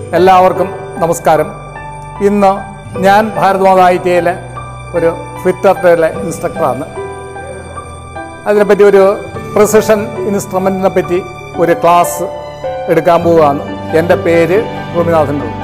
എല്ലാവർക്കും നമസ്കാരം ഇന്ന് ഞാൻ ഭാരതമാത ഐ ടി ഐയിലെ ഒരു ഫിറ്ററിലെ ഇൻസ്ട്രക്ടറാണ് അതിനെപ്പറ്റി ഒരു പ്രിസിഷൻ ഇൻസ്ട്രുമെൻറ്റിനെ പറ്റി ഒരു ക്ലാസ് എടുക്കാൻ പോവുകയാണ് എൻ്റെ പേര് ഭൂമിനാഥൻ റോഡ്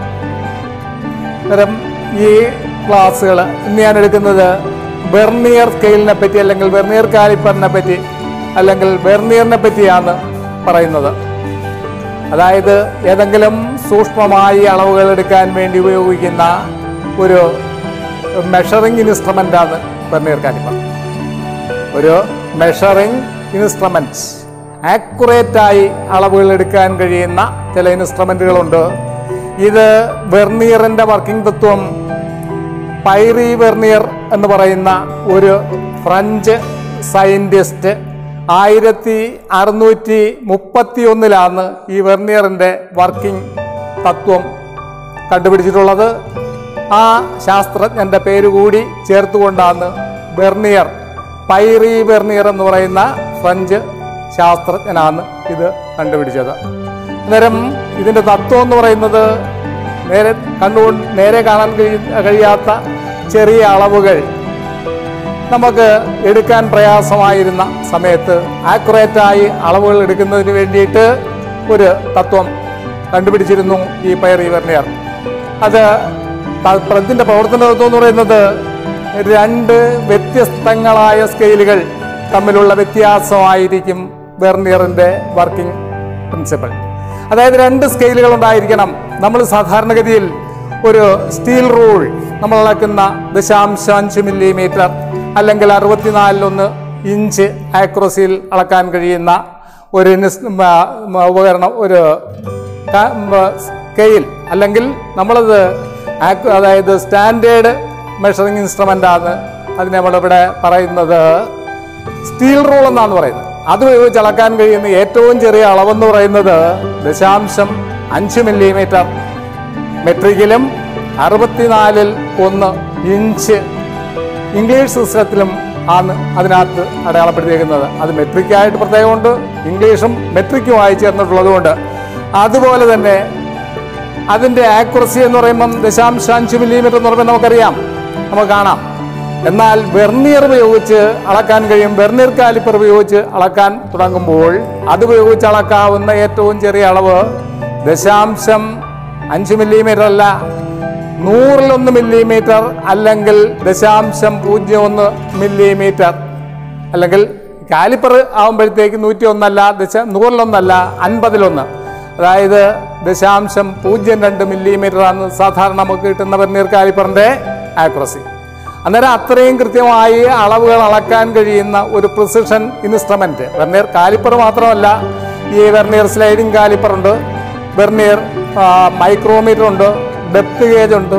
അന്നേരം ഈ ക്ലാസ്സുകൾ ഇന്ന് ഞാൻ എടുക്കുന്നത് വെർണിയർ സ്കെയിലിനെ പറ്റി അല്ലെങ്കിൽ വെർണിയർ കാലിപ്പറിനെ പറ്റി അല്ലെങ്കിൽ വെർണിയറിനെ പറ്റിയാണ് പറയുന്നത് അതായത് ഏതെങ്കിലും സൂക്ഷ്മമായി അളവുകൾ എടുക്കാൻ വേണ്ടി ഉപയോഗിക്കുന്ന ഒരു മെഷറിംഗ് ഇൻസ്ട്രുമെൻ്റാണ് വെർണിയർ കാലിപ്പർ ഒരു മെഷറിംഗ് ഇൻസ്ട്രുമെൻറ്റ്സ് ആക്യുറേറ്റായി അളവുകൾ എടുക്കാൻ കഴിയുന്ന ചില ഇൻസ്ട്രുമെൻറ്റുകളുണ്ട് ഇത് വെർണിയറിൻ്റെ വർക്കിംഗ് തത്വം പൈറി വെർണിയർ എന്ന് പറയുന്ന ഒരു ഫ്രഞ്ച് സയൻറ്റിസ്റ്റ് ആയിരത്തി അറുന്നൂറ്റി മുപ്പത്തി ഒന്നിലാണ് ഈ വെർണിയറിൻ്റെ വർക്കിംഗ് തത്വം കണ്ടുപിടിച്ചിട്ടുള്ളത് ആ ശാസ്ത്രജ്ഞൻ്റെ പേര് കൂടി ചേർത്തുകൊണ്ടാണ് വെർണിയർ പൈറി വെർണിയർ എന്ന് പറയുന്ന ഫ്രഞ്ച് ശാസ്ത്രജ്ഞനാണ് ഇത് കണ്ടുപിടിച്ചത് അന്നേരം ഇതിൻ്റെ തത്വം എന്ന് പറയുന്നത് നേരെ കണ്ടുകൊണ്ട് നേരെ കാണാൻ കഴിയ കഴിയാത്ത ചെറിയ അളവുകൾ നമുക്ക് എടുക്കാൻ പ്രയാസമായിരുന്ന സമയത്ത് ആക്യുറേറ്റായി അളവുകൾ എടുക്കുന്നതിന് വേണ്ടിയിട്ട് ഒരു തത്വം കണ്ടുപിടിച്ചിരുന്നു ഈ പയറി വെർണിയർ അത് ഇതിൻ്റെ പ്രവർത്തന തത്വം എന്ന് പറയുന്നത് രണ്ട് വ്യത്യസ്തങ്ങളായ സ്കെയിലുകൾ തമ്മിലുള്ള വ്യത്യാസമായിരിക്കും വെർണിയറിൻ്റെ വർക്കിംഗ് പ്രിൻസിപ്പൾ അതായത് രണ്ട് സ്കെയിലുകൾ ഉണ്ടായിരിക്കണം നമ്മൾ സാധാരണഗതിയിൽ ഒരു സ്റ്റീൽ റൂൾ നമ്മൾ അളക്കുന്ന ദശാംശം അഞ്ച് മില്ലിമീറ്റർ അല്ലെങ്കിൽ അറുപത്തിനാലിലൊന്ന് ഇഞ്ച് ആക്യുറസിയിൽ അളക്കാൻ കഴിയുന്ന ഒരു നിസ്- മ- മ- ഉപകരണം ഒരു ക- മ- സ്കെയിൽ അല്ലെങ്കിൽ നമ്മളത് ആക്യു- അതായത് സ്റ്റാൻഡേർഡ് മെഷറിംഗ് ഇൻസ്ട്രുമെൻ്റ് ആണ് അതിനെ നമ്മളിവിടെ പറയുന്നത് സ്റ്റീൽ റൂൾ എന്നാണ് പറയുന്നത് അത് ഉപയോഗിച്ച് അളക്കാൻ കഴിയുന്ന ഏറ്റവും ചെറിയ അളവെന്ന് പറയുന്നത് ദശാംശം അഞ്ച് മില്ലിമീറ്റർ മെട്രിക്കിലും അറുപത്തിനാലിൽ ഒന്ന് ഇഞ്ച് ഇംഗ്ലീഷ് സിസ്റ്റത്തിലും ആണ് അതിനകത്ത് അടയാളപ്പെടുത്തിയിരിക്കുന്നത് അത് മെട്രിക്കായിട്ട് പ്രത്യേകമുണ്ട് ഇംഗ്ലീഷും മെട്രിക്കുമായി ചേർന്നിട്ടുള്ളതുകൊണ്ട് അതുപോലെ തന്നെ അതിൻ്റെ ആക്യുറസി എന്ന് പറയുമ്പം ദശാംശം അഞ്ച് മില്ലിമീറ്റർ എന്ന് പറയുമ്പോൾ നമുക്കറിയാം നമുക്ക് കാണാം എന്നാൽ വെർണിയർ ഉപയോഗിച്ച് അളക്കാൻ കഴിയും വെർണിയർ കാലിപ്പർ ഉപയോഗിച്ച് അളക്കാൻ തുടങ്ങുമ്പോൾ അത് ഉപയോഗിച്ച് അളക്കാവുന്ന ഏറ്റവും ചെറിയ അളവ് ദശാംശം അഞ്ച് മില്ലിമീറ്റർ അല്ല നൂറിലൊന്ന് മില്ലിമീറ്റർ അല്ലെങ്കിൽ ദശാംശം പൂജ്യം ഒന്ന് മില്ലിമീറ്റർ അല്ലെങ്കിൽ കാലിപ്പർ ആകുമ്പോഴത്തേക്ക് നൂറ്റി ഒന്നല്ല ദശ നൂറിലൊന്നല്ല അൻപതിലൊന്ന് അതായത് ദശാംശം പൂജ്യം രണ്ട് മില്ലിമീറ്റർ ആണ് സാധാരണ നമുക്ക് കിട്ടുന്ന വെർണിയർ കാലിപ്പറിൻ്റെ ആക്യുറസി അന്നേരം അത്രയും കൃത്യമായി അളവുകൾ അളക്കാൻ കഴിയുന്ന ഒരു പ്രിസിഷൻ ഇൻസ്ട്രുമെന്റ് വെർണിയർ കാലിപ്പർ മാത്രമല്ല ഈ വെർണിയർ സ്ലൈഡിംഗ് കാലിപ്പർ ഉണ്ട് വെർണിയർ മൈക്രോമീറ്റർ ഉണ്ട് ഡെപ്ത് ഗേജ് ഉണ്ട്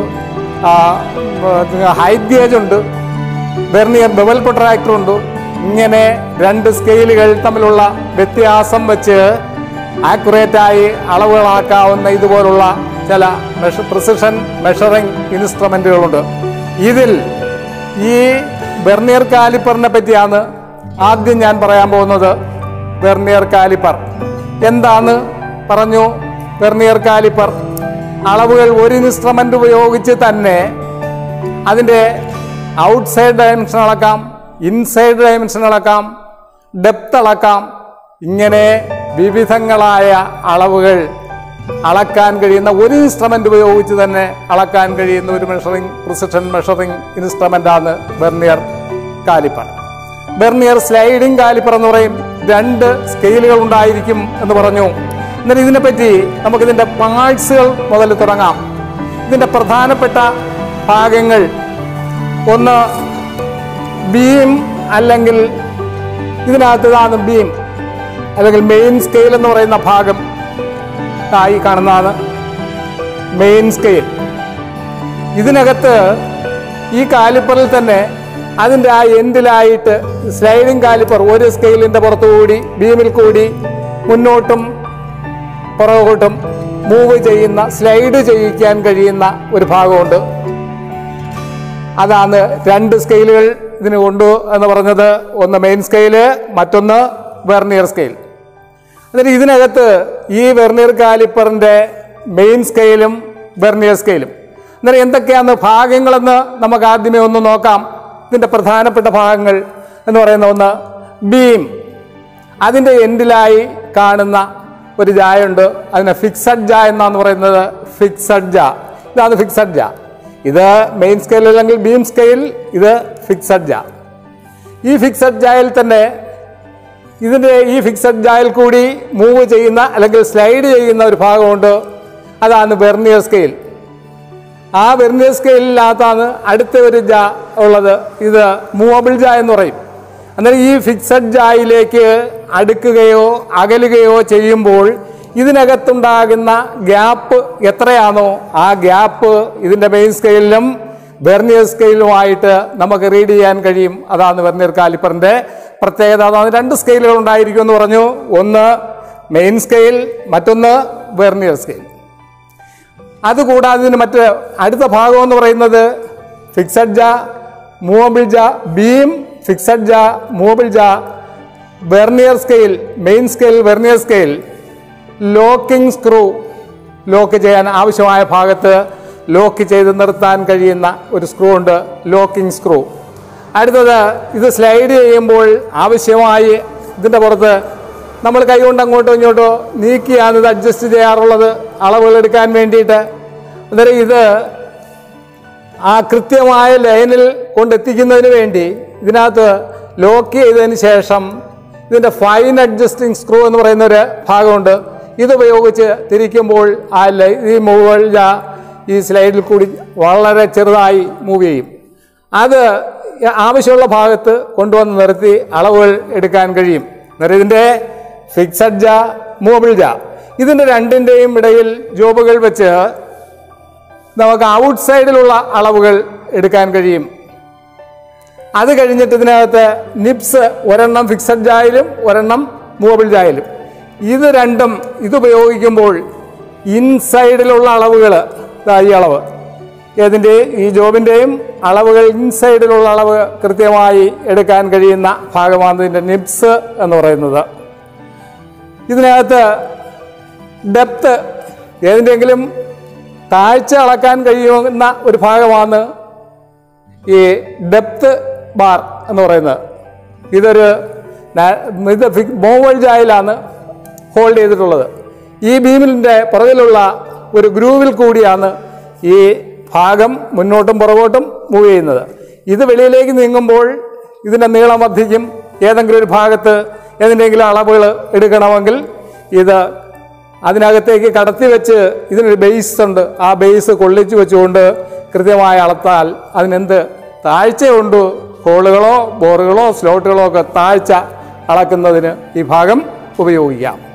ഹൈറ്റ് ഗേജ് ഉണ്ട് വെർണിയർ ബെവൽ പ്രൊട്രാക്ടർ ഉണ്ട് ഇങ്ങനെ രണ്ട് സ്കെയിലുകൾ തമ്മിലുള്ള വ്യത്യാസം വെച്ച് ആക്യുറേറ്റായി അളവുകളാക്കാവുന്ന ഇതുപോലുള്ള ചില മെഷ പ്രിസിഷൻ മെഷറിംഗ് ഇൻസ്ട്രുമെന്റുകളുണ്ട് ഇതിൽ ഈ വെർണിയർ കാലിപ്പറിനെ പറ്റിയാണ് ആദ്യം ഞാൻ പറയാൻ പോകുന്നത് വെർണിയർ കാലിപ്പർ എന്താണ് പറഞ്ഞു വെർണിയർ കാലിപ്പർ അളവുകൾ ഒരു ഇൻസ്ട്രുമെന്റ് ഉപയോഗിച്ച് തന്നെ അതിൻ്റെ ഔട്ട്സൈഡ് ഡയമെൻഷൻ അളക്കാം ഇൻസൈഡ് ഡയമെൻഷൻ അളക്കാം ഡെപ്ത് അളക്കാം ഇങ്ങനെ വിവിധങ്ങളായ അളവുകൾ അളക്കാൻ കഴിയുന്ന ഒരു ഇൻസ്ട്രുമെന്റ് ഉപയോഗിച്ച് തന്നെ അളക്കാൻ കഴിയുന്ന ഒരു മെഷറിംഗ് പ്രിസിഷൻ മെഷറിംഗ് ഇൻസ്ട്രുമെന്റ് ആണ് vernier caliper vernier sliding caliper എന്ന് പറയും രണ്ട് സ്കെയിലുകൾ ഉണ്ടായിരിക്കും എന്ന് പറഞ്ഞു എന്നാൽ ഇതിനെപ്പറ്റി നമുക്കിതിൻ്റെ പാർട്സുകൾ മുതൽ തുടങ്ങാം ഇതിൻ്റെ പ്രധാനപ്പെട്ട ഭാഗങ്ങൾ ഒന്ന് ബീം അല്ലെങ്കിൽ ഇതിനകത്ത് ഇതാണ് ബീം അല്ലെങ്കിൽ മെയിൻ സ്കെയിൽ എന്ന് പറയുന്ന ഭാഗം ദാ ഈ കാണുന്നതാണ് മെയിൻ സ്കെയിൽ ഇതിനകത്ത് ഈ കാലിപ്പറിൽ തന്നെ അതിൻ്റെ ആ എൻഡിലായിട്ട് സ്ലൈഡിംഗ് കാലിപ്പർ ഒരു സ്കെയിലിൻ്റെ പുറത്തുകൂടി ബീമിൽ കൂടി മുന്നോട്ടും പുറകോട്ടും മൂവ് ചെയ്യുന്ന സ്ലൈഡ് ചെയ്യിക്കാൻ കഴിയുന്ന ഒരു ഭാഗമുണ്ട് അതാണ് രണ്ട് സ്കെയിലുകൾ ഇതിന് കൊണ്ടു എന്ന് പറഞ്ഞത് ഒന്ന് മെയിൻ സ്കെയില് മറ്റൊന്ന് വെർണിയർ സ്കെയിൽ എന്നിട്ട് ഇതിനകത്ത് ഈ വെർണിയർ കാലിപ്പറിൻ്റെ മെയിൻ സ്കെയിലും വെർണിയർ സ്കെയിലും അന്നേരം എന്തൊക്കെയാണ് ഭാഗങ്ങളെന്ന് നമുക്ക് ആദ്യമേ ഒന്ന് നോക്കാം ഇതിൻ്റെ പ്രധാനപ്പെട്ട ഭാഗങ്ങൾ എന്ന് പറയുന്ന ഒന്ന് ബീം അതിൻ്റെ എൻഡിലായി കാണുന്ന ഒരു ജായുണ്ട് അതിനെ ഫിക്സഡ് ജാ എന്നാണ് പറയുന്നത് ഫിക്സഡ് ജാ ഇതാണ് ഫിക്സഡ് ജാ ഇത് മെയിൻ സ്കെയിൽ അല്ലെങ്കിൽ ബീം സ്കെയിൽ ഇത് ഫിക്സഡ് ജാ ഈ ഫിക്സഡ് ജായിൽ തന്നെ ഇതിൻ്റെ ഈ ഫിക്സഡ് ജായിൽ കൂടി മൂവ് ചെയ്യുന്ന അല്ലെങ്കിൽ സ്ലൈഡ് ചെയ്യുന്ന ഒരു ഭാഗമുണ്ട് അതാണ് വെർണിയർ സ്കെയിൽ ആ വെർണിയർ സ്കെയിലിനകത്താണ് അടുത്ത ഒരു ജാ ഉള്ളത് ഇത് മൂവബിൾ ജാ എന്ന് പറയും അന്നേരം ഈ ഫിക്സഡ് ജായിലേക്ക് അടുക്കുകയോ അകലുകയോ ചെയ്യുമ്പോൾ ഇതിനകത്തുണ്ടാകുന്ന ഗ്യാപ്പ് എത്രയാണോ ആ ഗ്യാപ്പ് ഇതിൻ്റെ മെയിൻ സ്കെയിലിലും വെർണിയർ സ്കെയിലുമായിട്ട് നമുക്ക് റീഡ് ചെയ്യാൻ കഴിയും അതാണ് വെർണിയർ കാലിപ്പറിൻ്റെ പ്രത്യേകത അതാണ് രണ്ട് സ്കെയിലുകൾ ഉണ്ടായിരിക്കും എന്ന് പറഞ്ഞു ഒന്ന് മെയിൻ സ്കെയിൽ മറ്റൊന്ന് വെർണിയർ സ്കെയിൽ അതുകൂടാതെ ഇതിന് മറ്റ് അടുത്ത ഭാഗം എന്ന് പറയുന്നത് fixed jaw movable jaw beam fixed jaw movable jaw vernier scale main scale vernier scale locking screw lock ചെയ്യാൻ ആവശ്യമായ ഭാഗത്ത് ലോക്ക് ചെയ്ത് നിർത്താൻ കഴിയുന്ന ഒരു സ്ക്രൂ ഉണ്ട് ലോക്കിംഗ് സ്ക്രൂ അടുത്തത് ഇത് സ്ലൈഡ് ചെയ്യുമ്പോൾ ആവശ്യമായി ഇതിൻ്റെ പുറത്ത് നമ്മൾ കൈകൊണ്ട് അങ്ങോട്ടോ ഇങ്ങോട്ടോ നീക്കിയാണ് ഇത് അഡ്ജസ്റ്റ് ചെയ്യാറുള്ളത് അളവുകൾ എടുക്കാൻ വേണ്ടിയിട്ട് അന്നേരം ഇത് ആ കൃത്യമായ ലൈനിൽ കൊണ്ടെത്തിക്കുന്നതിന് വേണ്ടി ഇതിനകത്ത് ലോക്ക് ചെയ്തതിന് ശേഷം ഇതിൻ്റെ ഫൈൻ അഡ്ജസ്റ്റിംഗ് സ്ക്രൂ എന്ന് പറയുന്ന ഒരു ഭാഗമുണ്ട് ഇതുപയോഗിച്ച് തിരിക്കുമ്പോൾ ആ ലൈ ഈ മൂവുകൾ ഈ സ്ലൈഡിൽ കൂടി വളരെ ചെറുതായി മൂവ് ചെയ്യും അത് ആവശ്യമുള്ള ഭാഗത്ത് കൊണ്ടുവന്ന് നിർത്തി അളവുകൾ എടുക്കാൻ കഴിയും അന്നേരം ഇതിൻ്റെ ഫിക്സഡ് ജാ മൂവബിൾ ജാ ഇതിൻ്റെ രണ്ടിൻ്റെയും ഇടയിൽ ജോബുകൾ വെച്ച് നമുക്ക് ഔട്ട് സൈഡിലുള്ള അളവുകൾ എടുക്കാൻ കഴിയും അത് കഴിഞ്ഞിട്ട് ഇതിനകത്ത് നിപ്സ് ഒരെണ്ണം ഫിക്സഡ് ജായിലും ഒരെണ്ണം മൂവബിൾ ജായിലും ഇത് രണ്ടും ഇതുപയോഗിക്കുമ്പോൾ ഇൻസൈഡിലുള്ള അളവുകൾ ഈ അളവ് ഏതിൻ്റെ ഈ ജോബിൻ്റെയും അളവുകൾ ഇൻസൈഡിലുള്ള അളവ് കൃത്യമായി എടുക്കാൻ കഴിയുന്ന ഭാഗമാണ് ഇതിൻ്റെ നിപ്സ് എന്ന് പറയുന്നത് ഇതിനകത്ത് ഡെപ്ത് ഏതിൻ്റെങ്കിലും താഴ്ച അളക്കാൻ കഴിയുന്ന ഒരു ഭാഗമാണ് ഈ ഡെപ്ത് ബാർ എന്ന് പറയുന്നത് ഇതൊരു ന- ഇത് മോവൽ ജായിലാണ് ഹോൾഡ് ചെയ്തിട്ടുള്ളത് ഈ ബീമിൻ്റെ പുറകിലുള്ള ഒരു ഗ്രൂവിൽ കൂടിയാണ് ഈ ഭാഗം മുന്നോട്ടും പുറകോട്ടും മൂവ് ചെയ്യുന്നത് ഇത് വെളിയിലേക്ക് നീങ്ങുമ്പോൾ ഇതിൻ്റെ നീളം വർദ്ധിക്കും ഏതെങ്കിലും ഒരു ഭാഗത്ത് ഏതിൻ്റെങ്കിലും അളവുകൾ എടുക്കണമെങ്കിൽ ഇത് അതിനകത്തേക്ക് കടത്തി വെച്ച് ഇതിനൊരു ബേസ് ഉണ്ട് ആ ബേസ് കൊള്ളിച്ചു വെച്ചുകൊണ്ട് കൃത്യമായി അളത്താൽ അതിനെന്ത് താഴ്ചയുണ്ട് ഹോളുകളോ ബോറുകളോ സ്ലോട്ടുകളോ ഒക്കെ താഴ്ച അളക്കുന്നതിന് ഈ ഭാഗം ഉപയോഗിക്കാം